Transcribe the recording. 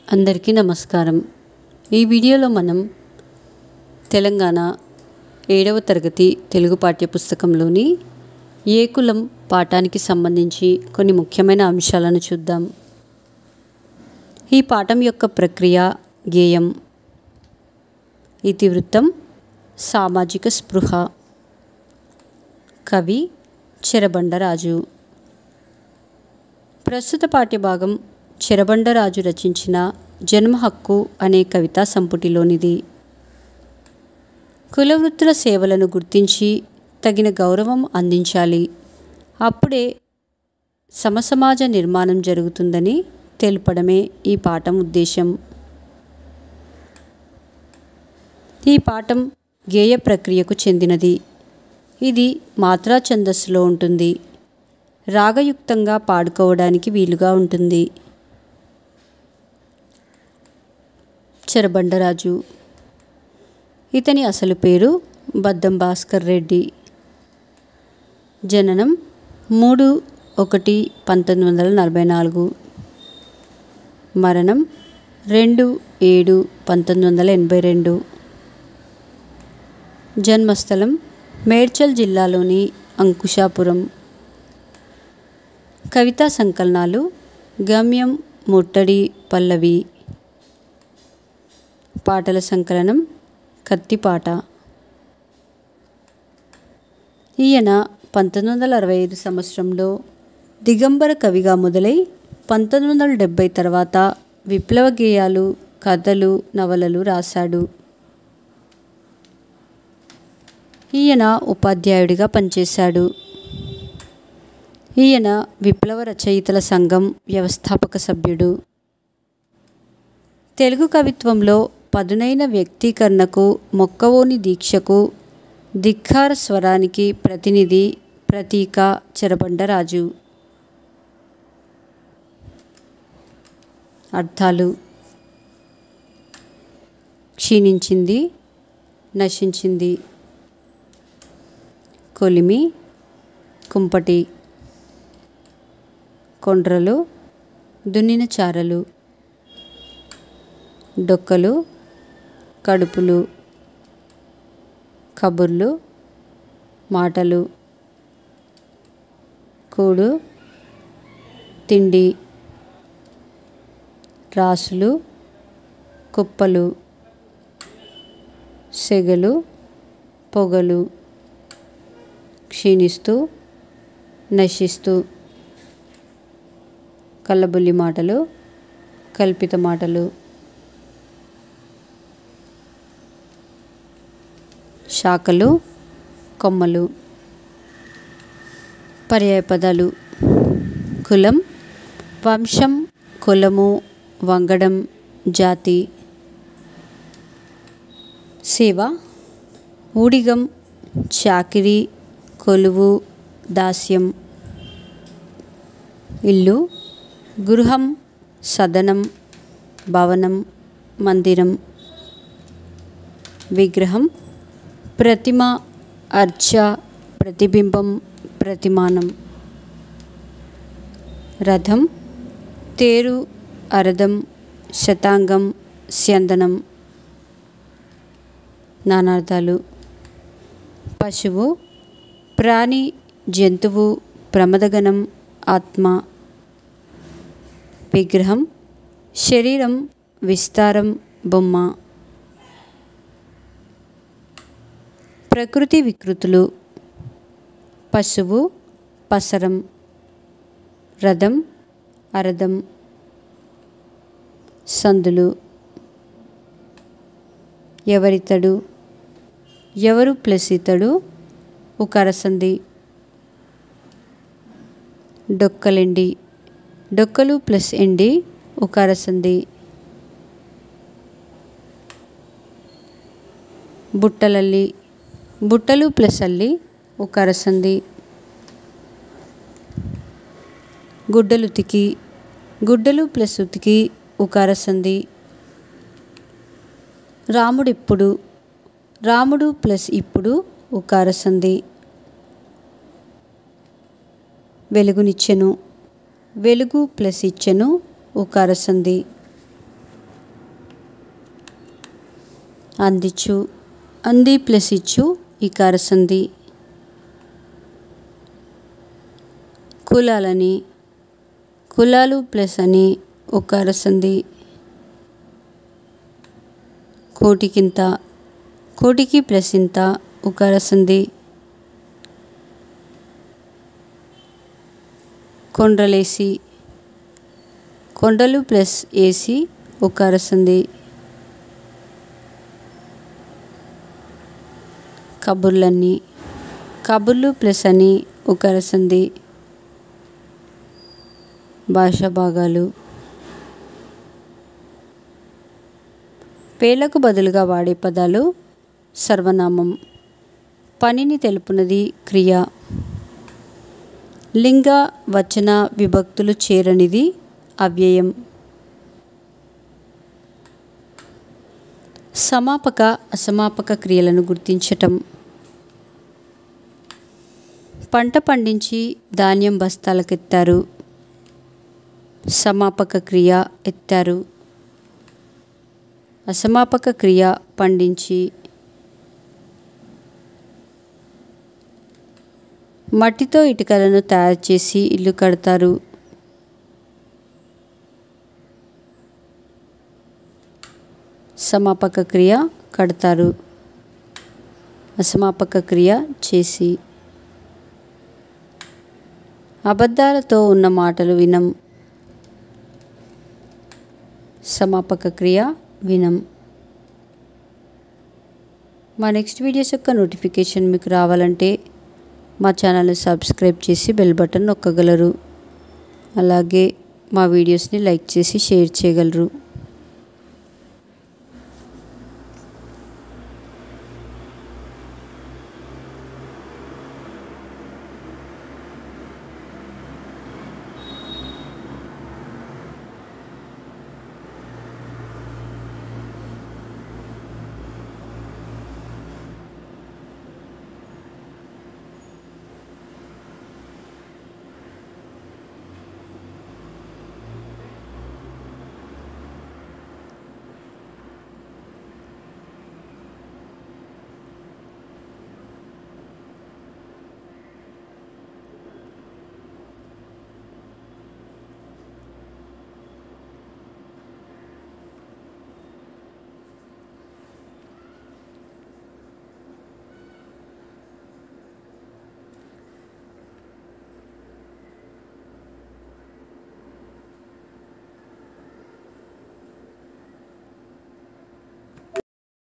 అందరికీ నమస్కారం ఈ వీడియోలో మనం తెలంగాణ ఏడవ తరగతి తెలుగు పాఠ్యపుస్తకంలోని ఏ కులం పాఠానికి సంబంధించి కొన్ని ముఖ్యమైన అంశాలను చూద్దాం ఈ పాఠం యొక్క ప్రక్రియ గేయం ఇతివృత్తం సామాజిక స్పృహ కవి చెరబండరాజు ప్రస్తుత పాఠ్యభాగం చెరబండరాజు రచించిన జన్మ హక్కు అనే కవితా సంపుటిలోనిది కులవృత్తుల సేవలను గుర్తించి తగిన గౌరవం అందించాలి అప్పుడే సమసమాజ నిర్మాణం జరుగుతుందని తెలుపడమే ఈ పాఠం ఉద్దేశం ఈ పాఠం గేయ ప్రక్రియకు చెందినది ఇది మాత్రా ఛందస్సులో ఉంటుంది రాగయుక్తంగా పాడుకోవడానికి వీలుగా ఉంటుంది చెరబండరాజు ఇతని అసలు పేరు బద్దం భాస్కర్ రెడ్డి జననం మూడు ఒకటి పంతొమ్మిది వందల నలభై నాలుగు మరణం రెండు ఏడు పంతొమ్మిది వందల ఎనభై రెండు జన్మస్థలం మేడ్చల్ జిల్లాలోని అంకుశాపురం కవితా సంకలనాలు గమ్యం ముట్టడి పల్లవి పాటల సంకలనం కత్తిపాట ఈయన పంతొమ్మిది వందల అరవై ఐదు సంవత్సరంలో దిగంబర కవిగా మొదలై పంతొమ్మిది వందల డెబ్భై తర్వాత విప్లవ గేయాలు కథలు నవలలు రాశాడు ఈయన ఉపాధ్యాయుడిగా పనిచేశాడు ఈయన విప్లవ రచయితల సంఘం వ్యవస్థాపక సభ్యుడు తెలుగు కవిత్వంలో పదునైన వ్యక్తీకరణకు మొక్కవోని దీక్షకు ధిక్కార స్వరానికి ప్రతినిధి ప్రతీక చెరబండరాజు అర్థాలు క్షీణించింది నశించింది కొలిమి కుంపటి కొండ్రలు దున్నిన చారలు డొక్కలు కడుపులు కబుర్లు మాటలు కూడు తిండి రాసులు కుప్పలు సెగలు పొగలు క్షీణిస్తూ నశిస్తూ కళ్ళబుల్లి మాటలు కల్పిత మాటలు శాఖలు కొమ్మలు పర్యాయపదాలు కులం వంశం కులము వంగడం జాతి సేవ ఊడిగం చాకిరి కొలువు దాస్యం ఇల్లు గృహం సదనం భవనం మందిరం విగ్రహం ప్రతిమ అర్చ ప్రతిబింబం ప్రతిమానం రథం తేరు అరథం శతాంగం స్యందనం నానార్థాలు పశువు ప్రాణి జంతువు ప్రమదగణం ఆత్మ విగ్రహం శరీరం విస్తారం బొమ్మ ప్రకృతి వికృతులు పశువు పసరం రథం అరథం సందులు ఎవరితడు ఎవరు ప్లస్ ఇతడు ఉకరసంది డొక్కలెండి డొక్కలు ప్లస్ ఎండి ఉకరసంది బుట్టలల్లి బుట్టలు ప్లస్ అల్లి ఉకరసంది గుడ్డలు ఉతికి గుడ్డలు ప్లస్ ఉతికి ఉకారసంది రాముడిప్పుడు రాముడు ప్లస్ ఇప్పుడు ఉకారసంది వెలుగునిచ్చెను వెలుగు ప్లస్ ఇచ్చెను ఉకార సంధి అందించు అంది ప్లస్ ఇచ్చు ఇకార సంధి కులాలని కులాలు ప్లస్ అని ఒకార సంధి కోటికింత కోటికి ప్లస్ ఇంత ఉకార సంధి కొండ్రలేసి కొండలు ప్లస్ ఏసి ఉకార సంధి కబుర్లన్నీ కబుర్లు ప్లస్ అని ఉకార సంధి భాషా భాగాలు పేర్లకు బదులుగా వాడే పదాలు సర్వనామం పనిని తెలుపునది క్రియ లింగ వచన విభక్తులు చేరనిది అవ్యయం సమాపక అసమాపక క్రియలను గుర్తించటం పంట పండించి ధాన్యం బస్తాలకెత్తారు సమాపక క్రియ ఎత్తారు అసమాపక క్రియ పండించి మట్టితో ఇటుకలను తయారు చేసి ఇల్లు కడతారు సమాపక క్రియ కడతారు అసమాపక క్రియ చేసి అబద్ధాలతో ఉన్న మాటలు వినం సమాపక క్రియ వినం మా నెక్స్ట్ వీడియోస్ యొక్క నోటిఫికేషన్ మీకు రావాలంటే మా ఛానల్ని సబ్స్క్రైబ్ చేసి బెల్ బటన్ నొక్కగలరు అలాగే మా వీడియోస్ని లైక్ చేసి షేర్ చేయగలరు